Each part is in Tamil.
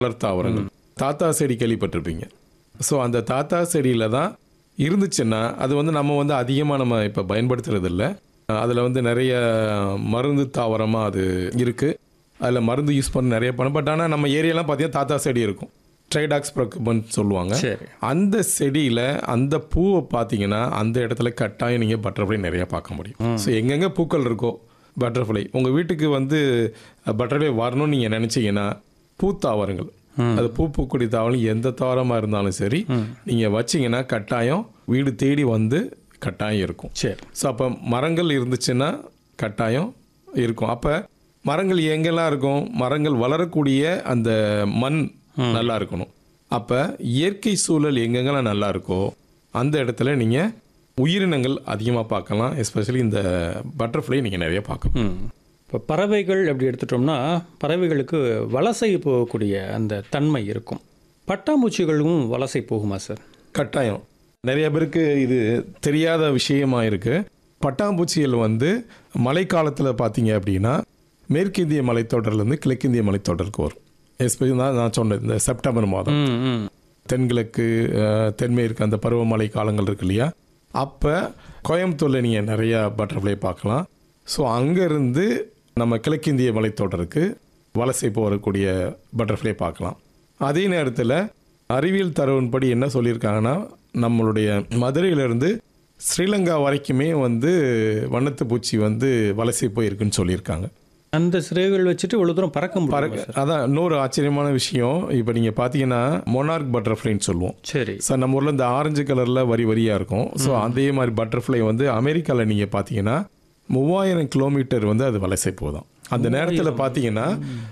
மலர் தாவரங்கள் தாத்தா செடி கேள்விப்பட்டிருப்பீங்க ஸோ அந்த தாத்தா செடியில் தான் இருந்துச்சுன்னா அது வந்து நம்ம வந்து அதிகமாக நம்ம இப்போ பயன்படுத்துறது இல்லை அதில் வந்து நிறைய மருந்து தாவரமாக அது இருக்குது அதில் மருந்து யூஸ் பண்ண நிறைய பண்ண பட் ஆனால் நம்ம ஏரியாலாம் பார்த்தீங்கன்னா தாத்தா செடி இருக்கும் ட்ரைடாக்ஸ் ப்ரொக்குபன் சொல்லுவாங்க சரி அந்த செடியில் அந்த பூவை பார்த்தீங்கன்னா அந்த இடத்துல கட்டாயம் நீங்கள் பட்டர்ஃப்ளை நிறைய பார்க்க முடியும் ஸோ எங்கெங்கே பூக்கள் இருக்கோ பட்டர்ஃப்ளை உங்கள் வீட்டுக்கு வந்து பட்டர்ஃப்ளை வரணும்னு நீங்கள் நினச்சிங்கன்னா பூத்தாவரங்கள் அது பூ பூக்குடி தாவரம் எந்த தாவரமாக இருந்தாலும் சரி நீங்கள் வச்சீங்கன்னா கட்டாயம் வீடு தேடி வந்து கட்டாயம் இருக்கும் சரி ஸோ அப்போ மரங்கள் இருந்துச்சுன்னா கட்டாயம் இருக்கும் அப்போ மரங்கள் எங்கெல்லாம் இருக்கும் மரங்கள் வளரக்கூடிய அந்த மண் நல்லா இருக்கணும் அப்போ இயற்கை சூழல் எங்கெங்கெல்லாம் நல்லா இருக்கோ அந்த இடத்துல நீங்கள் உயிரினங்கள் அதிகமாக பார்க்கலாம் எஸ்பெஷலி இந்த பட்டர்ஃப்ளை நீங்கள் நிறைய பார்க்கலாம் ம் இப்போ பறவைகள் அப்படி எடுத்துட்டோம்னா பறவைகளுக்கு வலசை போகக்கூடிய அந்த தன்மை இருக்கும் பட்டாம்பூச்சிகளும் வலசை போகுமா சார் கட்டாயம் நிறைய பேருக்கு இது தெரியாத விஷயமா இருக்கு பட்டாம்பூச்சிகள் வந்து மழைக்காலத்தில் பார்த்தீங்க அப்படின்னா மேற்கிந்திய மலைத்தொடர்லேருந்து கிழக்கிந்திய மலைத்தொடருக்கு வரும் எஸ்பெஷலி தான் நான் சொன்னேன் இந்த செப்டம்பர் மாதம் ம் ம் தென்கிழக்கு அஹ், தென்மேற்கு அந்த பருவமழை காலங்கள் இருக்கு இல்லையா அப்போ கோயம்புத்தூரில் நீங்கள் நிறையா பட்டர்ஃப்ளை பார்க்கலாம் ஸோ அங்கேருந்து நம்ம கிழக்கிந்திய மலைத்தொடருக்கு வலசை போகக்கூடிய பட்டர்ஃப்ளை பார்க்கலாம் அதே நேரத்தில் அறிவியல் தரவின்படி என்ன சொல்லியிருக்காங்கன்னா நம்மளுடைய மதுரையிலேருந்து ஸ்ரீலங்கா வரைக்குமே வந்து வண்ணத்து பூச்சி வந்து வலசை போயிருக்குன்னு சொல்லியிருக்காங்க அந்த சிறைகள் வச்சுட்டு இவ்வளோ தூரம் பறக்க முடியும் பறக்க அதான் இன்னொரு ஆச்சரியமான விஷயம் இப்போ நீங்கள் பார்த்தீங்கன்னா மொனார்க் பட்டர்ஃப்ளைன்னு சொல்லுவோம் சரி சார் நம்ம ஊரில் இந்த ஆரஞ்சு கலரில் வரி வரியாக இருக்கும் ஸோ அதே மாதிரி பட்டர்ஃப்ளை வந்து அமெரிக்காவில் நீங்கள் பார்த்தீங்கன்னா மூவாயிரம் கிலோமீட்டர் வந்து அது வலசை போதும் அந்த நேரத்தில் பார்த்தீங்கன்னா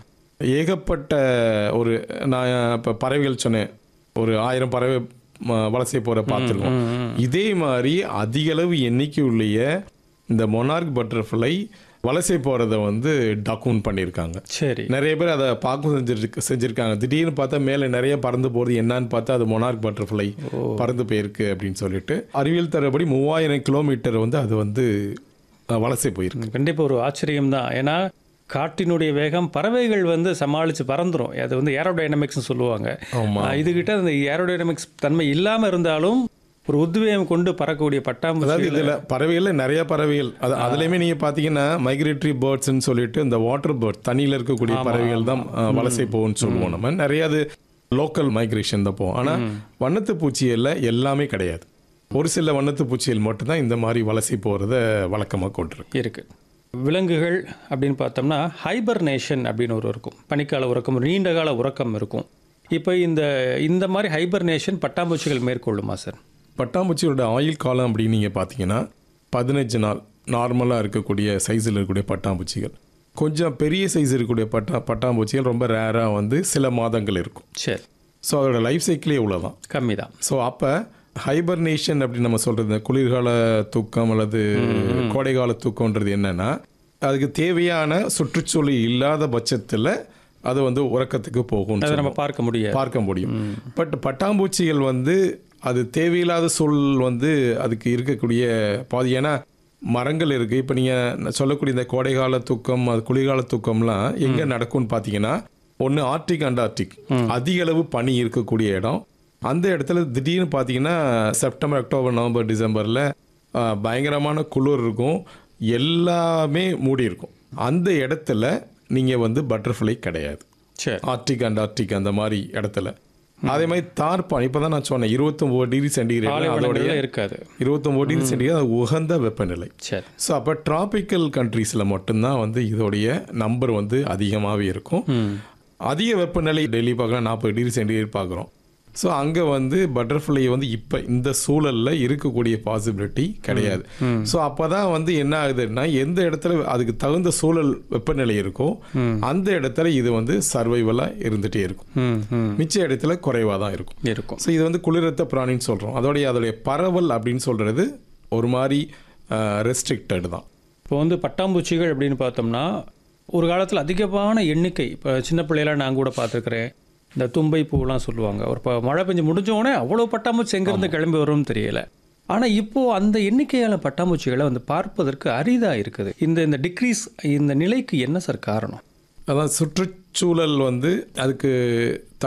ஏகப்பட்ட ஒரு நான் இப்போ பறவைகள் சொன்னேன் ஒரு ஆயிரம் பறவை ம, வலசை போகிற பார்த்துருக்கோம் இதே மாதிரி அதிகளவு எண்ணிக்கையுடைய இந்த மொனார்க் பட்டர்ஃப்ளை வலசை போகிறத வந்து டாக்குமெண்ட் பண்ணியிருக்காங்க சரி நிறைய பேர் அதை பார்க்க செஞ்சிருக்கு செஞ்சிருக்காங்க திடீர்னு பார்த்தா மேலே நிறைய பறந்து போகிறது என்னன்னு பார்த்தா அது மொனார்க் பட்டர்ஃப்ளை பறந்து போயிருக்கு அப்படின்னு சொல்லிட்டு அறிவியல் தரபடி மூவாயிரம் கிலோமீட்டர் வந்து அது வந்து அஹ், வலசை போயிருக்கு கண்டிப்பாக ஒரு ஆச்சரியம் தான் ஏன்னா காட்டினுடைய வேகம் பறவைகள் வந்து சமாளித்து பறந்துரும் அது வந்து ஏரோடைனமிக்ஸ்னு சொல்லுவாங்க ஆமா. ஆஹ் இதுகிட்ட அந்த ஏரோடைனமிக்ஸ் தன்மை இல்லாமல் இருந்தாலும் ஒரு உத்வேகம் கொண்டு பறக்கக்கூடிய அதாவது பட்டாம்பூச்சி இதுல பறவைகள்ல நிறைய பறவைகள் அது அதுலயுமே நீங்க பாத்தீங்கன்னா மைக்ரேட்டரி பேர்ட்ஸ்னு சொல்லிட்டு இந்த வாட்டர் பேர்ட் தண்ணியில இருக்கக்கூடிய பறவைகள் தான் அஹ், வலசை போகும்னு சொல்லுவோம் நம்ம நிறைய அது லோக்கல் மைக்ரேஷன் தான் போகும் ஆனா வண்ணத்து பூச்சிகள்ல எல்லாமே கிடையாது ஒரு சில வண்ணத்து பூச்சிகள் மட்டும்தான் இந்த மாதிரி வலசை போறத வழக்கமா கொண்டிருக்கு இருக்கு விலங்குகள் அப்படின்னு பார்த்தோம்னா ஹைபர்னேஷன் அப்படின்னு ஒரு இருக்கும் பனிக்கால உறக்கம் நீண்ட கால உறக்கம் இருக்கும் இப்போ இந்த இந்த மாதிரி ஹைபர்னேஷன் பட்டாம்பூச்சிகள் மேற்கொள்ளுமா சார் பட்டாம்பூச்சியோட ஆயுள் காலம் அப்படின்னு நீங்கள் பார்த்தீங்கன்னா பதினஞ்சு நாள் நார்மலாக இருக்கக்கூடிய சைஸில் இருக்கக்கூடிய பட்டாம்பூச்சிகள் கொஞ்சம் பெரிய சைஸ் இருக்கக்கூடிய பட்டா பட்டாம்பூச்சிகள் ரொம்ப ரேராக வந்து சில மாதங்கள் இருக்கும் சரி ஸோ அதோட லைஃப் சைக்கிளே இவ்வளோதான் கம்மி தான் ஸோ அப்போ ஹைபர்னேஷன் அப்படின்னு நம்ம சொல்கிறது இந்த குளிர்கால தூக்கம் அல்லது கோடைகால தூக்கம்ன்றது என்னன்னா அதுக்கு தேவையான சுற்றுச்சூழல் இல்லாத பட்சத்தில் அது வந்து உறக்கத்துக்கு போகும் அதை நம்ம பார்க்க முடியாது பார்க்க முடியும் பட் பட்டாம்பூச்சிகள் வந்து அது தேவையில்லாத சூழல் வந்து அதுக்கு இருக்கக்கூடிய பாதி ஏன்னா மரங்கள் இருக்கு இப்போ நீங்க சொல்லக்கூடிய இந்த கோடைகால தூக்கம் அது குளிர்கால தூக்கம்லாம் எங்க நடக்கும்னு பார்த்தீங்கன்னா ஒன்று ஆர்டிக் அண்டார்டிக் அதிக அளவு பனி இருக்கக்கூடிய இடம் அந்த இடத்துல திடீர்னு பார்த்தீங்கன்னா செப்டம்பர் அக்டோபர் நவம்பர் டிசம்பரில் பயங்கரமான குளிர் இருக்கும் எல்லாமே மூடி இருக்கும் அந்த இடத்துல நீங்கள் வந்து பட்டர்ஃப்ளை கிடையாது சரி ஆர்டிக் அண்டார்டிக் அந்த மாதிரி இடத்துல அதே மாதிரி தார்பான் இப்போ தான் நான் சொன்னேன் இருபத்தொம்போது டிகிரி சென்டிகிரேட் அதோடைய பாலைவனங்கள்ல இருக்காது இருபத்தொம்போது டிகிரி சென்டிகிரேட் அது உகந்த வெப்பநிலை சரி ஸோ அப்போ டிராபிக்கல் கண்ட்ரீஸில் மட்டும்தான் வந்து இதோடைய நம்பர் வந்து அதிகமாகவே இருக்கும் அதிக வெப்பநிலை டெல்லி பார்க்கலாம் நாற்பது டிகிரி சென்டிகிரேட் பார்க்குறோம் ஸோ அங்கே வந்து பட்டர்ஃப்ளை வந்து இப்போ இந்த சூழலில் இருக்கக்கூடிய பாசிபிலிட்டி கிடையாது ஸோ அப்போ தான் வந்து என்ன ஆகுதுன்னா எந்த இடத்துல அதுக்கு தகுந்த சூழல் வெப்பநிலை இருக்கோ அந்த இடத்துல இது வந்து சர்வைவலாக இருந்துகிட்டே இருக்கும் ம் ம் மிச்ச இடத்துல குறைவாக தான் இருக்கும் இருக்கும் ஸோ இது வந்து குளிரத்த பிராணின்னு சொல்கிறோம் அதோடைய அதோடைய பரவல் அப்படின்னு சொல்கிறது ஒரு மாதிரி ரெஸ்ட்ரிக்டட் தான் இப்போ வந்து பட்டாம்பூச்சிகள் அப்படின்னு பார்த்தோம்னா ஒரு காலத்தில் அதிகமான எண்ணிக்கை இப்போ சின்ன பிள்ளையெல்லாம் நான் கூட பார்த்துருக்குறேன் இந்த தும்பை பூலாம் சொல்லுவாங்க ஒரு இப்போ மழை பெஞ்சு முடிஞ்ச உடனே அவ்வளோ பட்டாம்பூச்சி எங்கேருந்து கிளம்பி வரும்னு தெரியல ஆனால் இப்போ அந்த எண்ணிக்கையால பட்டாம்பூச்சிகளை வந்து பார்ப்பதற்கு அரிதாக இருக்குது இந்த இந்த டிக்ரீஸ் இந்த நிலைக்கு என்ன சார் காரணம் அதான் சுற்றுச்சூழல் வந்து அதுக்கு